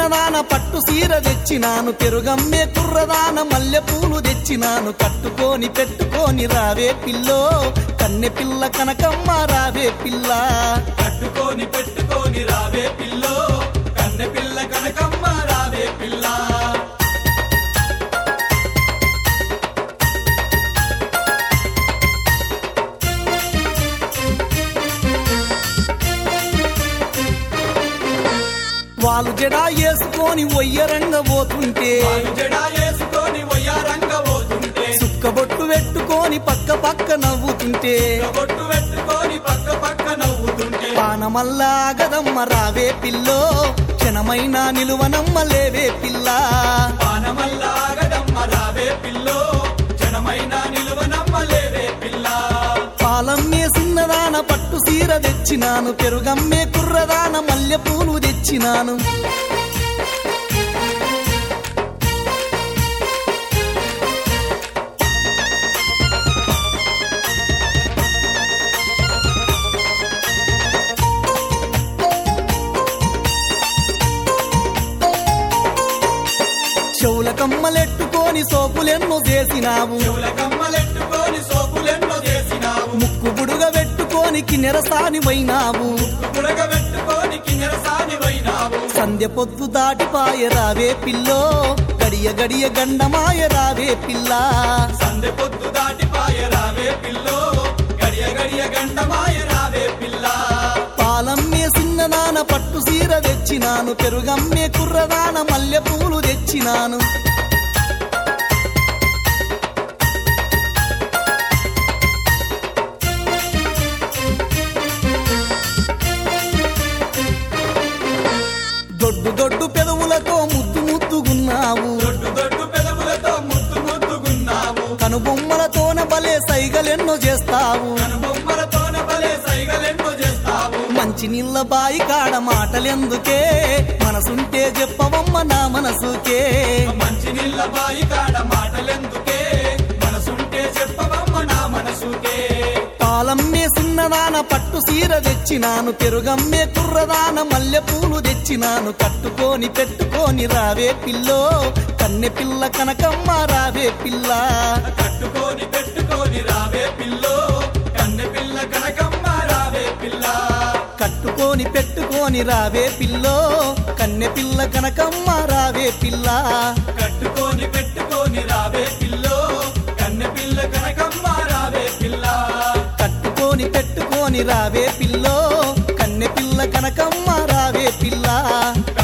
సిన్నదాన పట్టు సీర తెచ్చినాను పెరుగమ్మే కుర్రదాన మల్లె పూలు తెచ్చినాను కట్టుకొని పెట్టుకొని రావే పిల్లో కన్నె పిల్ల కనకమ్మ రావే పిల్ల కట్టుకొని పెట్టుకొని రావే పిల్లో కన్నె పిల్ల కనకమ్మ రావే పిల్ల వాళ్ళు జడా వేసుకొని ఒయ్యరంగ పోతుంటే వాళ్ళు జడా వేసుకొని వయ్యారంగ పోతుంటే సుక్కబొట్టు పెట్టుకొని పక్క పక్క నవ్వుతుంటే బొట్టు పెట్టుకొని పక్క పక్క నవ్వుతుంటే పానమల్లా గదమ్మ రావే పిల్లో క్షణమైన నిలువనమ్మ లేవే పిల్ల పానమల్లాగదమ్మ రావే పిల్లో జనమైన నిలువనమ్మ లేవే పిల్ల పాలమ్మే సిన్నదాన పట్టు సీర తెచ్చినాను పెరుగమ్మే కుర్రదాన మల్లె పూలు తెచ్చినాను చెవుల కమ్మలెట్టుకొని సోపులెన్నో చేసినావు చెవుల కమ్మలెట్టుకొని సోపులెన్నో చేసినావు ముక్కు బుడుగ పెట్టుకొని కిన్నెరసాని పోయినావు పుడక పెట్టుకొని కిన్నెరసాని వైనావు సంధ్య పొద్దు దాటిపాయ రావే పిల్లో గడియ గడియ గండమాయ రావే పిల్ల సందె పొద్దు దాటిపాయ రావే పిల్లో గడియ గడియ గంటమాయ రావే పిల్ల పాలమ్మే సిన్నదాన పట్టు సీర తెచ్చినాను పెరుగమ్మే కుర్రదాన మల్లె పూలు తెచ్చినాను దొడ్డు దొడ్డు పెదవులతో ముద్దు ముద్దుగున్నావు దొడ్డు దొడ్డు పెదవులతో ముద్దు ముద్దుగున్నావు కనుబొమ్మలతోన బలే సైగలెన్నో చేస్తావు కనుబొమ్మలతోన భలే సైగలెన్నో చేస్తావు మంచి నీళ్ళ బాయి కాడ మాటలెందుకే మనసుంటే చెప్పవమ్మ నా మనసుకే మంచి నీళ్ళ బాయి కాడ మాటలెందుకే మనసుంటే చెప్పవమ్మ నా మనసుకే పాలమ్మే సిన్నదాన పట్టు సీర తెచ్చినాను పెరుగమ్మే కుర్రదాన మల్లె పూలు తెచ్చినాను కట్టుకొని పెట్టుకొని రావే పిల్లో కన్నె పిల్ల కనకమ్మ రావే పిల్ల కట్టుకొని పెట్టుకొని రావే పిల్లో కన్నె పిల్ల కనకమ్మ రావే పిల్ల కట్టుకొని పెట్టుకొని రావే పిల్లో కన్నె పిల్ల కనకమ్మ రావే పిల్ల కట్టుకొని పెట్టుకొని రావే పిల్లో కన్నె పిల్ల కనకమ్మ రావే పిల్ల కట్టుకొని పెట్టుకొని రావే పిల్లో కన్నె పిల్ల కనకమ్మ రావే పిల్ల